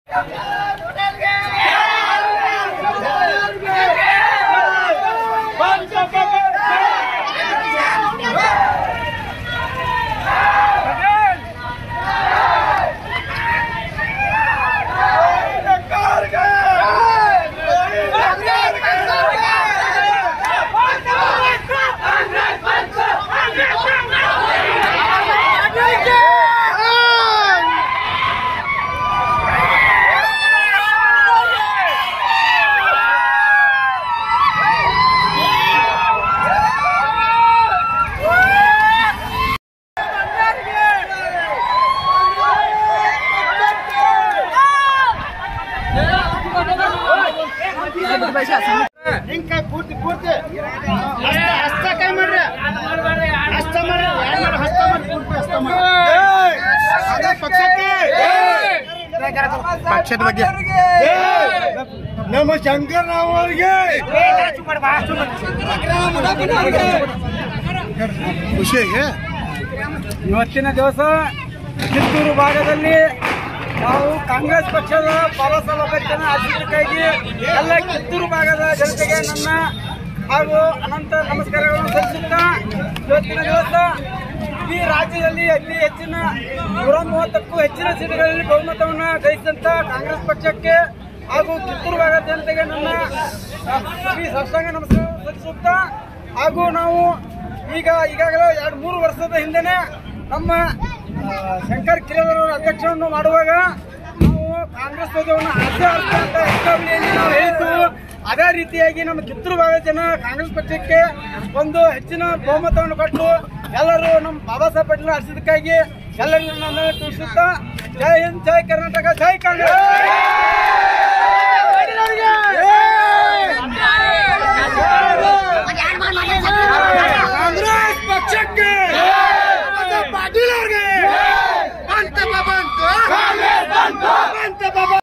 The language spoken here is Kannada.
ಹಿಂಗ್ ಕೈ ಪೂರ್ತಿ ಪೂರ್ತಿ ಹಸ್ತ ಹಸ್ತ ಕೈ ಮಾಡ್ರಿ ಹಸ್ತ ಮಾಡ್ರಿ ಯಾರ್ ಮಾಡ್ರಿ? ಹಸ್ತ ಮಾಡ್ರಿ ಪೂರ್ತಿ ಹಸ್ತ ಮಾಡ್ರಿ ಅದೇ ಪಕ್ಷಕ್ಕೆ ಪಕ್ಷದ ಬಗ್ಗೆ ನಮ್ಮ ಶಂಕರರಾವ್ ಅವರಿಗೆ ಖುಷಿಯಾಗಿ ಇವತ್ತಿನ ದಿವಸ ಕಿತ್ತೂರು ಭಾಗದಲ್ಲಿ ನಾವು ಕಾಂಗ್ರೆಸ್ ಪಕ್ಷದ ಬಾಬಾಸಾಹೇಬ್ ಆಶೀರ್ವಾದಕ್ಕಾಗಿ ಎಲ್ಲ ಕಿತ್ತೂರು ಭಾಗದ ಜನತೆಗೆ ನನ್ನ ಹಾಗೂ ಅನಂತ ನಮಸ್ಕಾರಗಳನ್ನು ಸಲ್ಲಿಸುತ್ತಾ ಇವತ್ತಿನ ದಿವಸ ಈ ರಾಜ್ಯದಲ್ಲಿ ಅತಿ ಹೆಚ್ಚಿನ ನೂರ ಮೂವತ್ತಕ್ಕೂ ಹೆಚ್ಚಿನ ಸೀಟುಗಳಲ್ಲಿ ಬಹುಮತವನ್ನು ಗಳಿಸಿದಂತ ಕಾಂಗ್ರೆಸ್ ಪಕ್ಷಕ್ಕೆ ಹಾಗೂ ಕಿತ್ತೂರು ಭಾಗದ ಜನತೆಗೆ ನನ್ನ ಈ ಸಾಷ್ಟಾಂಗ ನಮಸ್ಕಾರ ಸಲ್ಲಿಸುತ್ತಾ ಹಾಗೂ ನಾವು ಈಗ ಈಗಾಗಲೇ ಎರಡು ಮೂರು ವರ್ಷದ ಹಿಂದೆನೆ ನಮ್ಮ ಆ, ಶಂಕರ್ ಕಿರಣ್ ಅವರ ಅಧ್ಯಕ್ಷವನ್ನು ಮಾಡುವಾಗ ನಾವು ಕಾಂಗ್ರೆಸ್ ಧ್ವಜವನ್ನು ಆಚೆ ಹಾರ್ತು ಅಂತ ಎಕ್ಸಾಂಬ್ಲಿಯಲ್ಲಿ ನಾವು ಹೇಳಿದ್ದು ಅದೇ ರೀತಿಯಾಗಿ ನಮ್ಮ ಕಿತ್ತೂರು ಭಾಗದ ಜನ ಕಾಂಗ್ರೆಸ್ ಪಕ್ಷಕ್ಕೆ ಒಂದು ಹೆಚ್ಚಿನ ಬಹುಮತವನ್ನು ಕೊಟ್ಟು ಎಲ್ಲರೂ ನಮ್ಮ ಬಾಬಾ ಸಾಹೇಬ್ ಪಟೇಲ್ ಹರಿಸಿದ್ದಕ್ಕಾಗಿ ಎಲ್ಲರಿಗೂ ನಾನು ತಿಳಿಸುತ್ತಾ ಜೈ ಹಿಂದ್ ಜೈ ಕರ್ನಾಟಕ ಜೈ ಕಾಂಗ್ರೆಸ್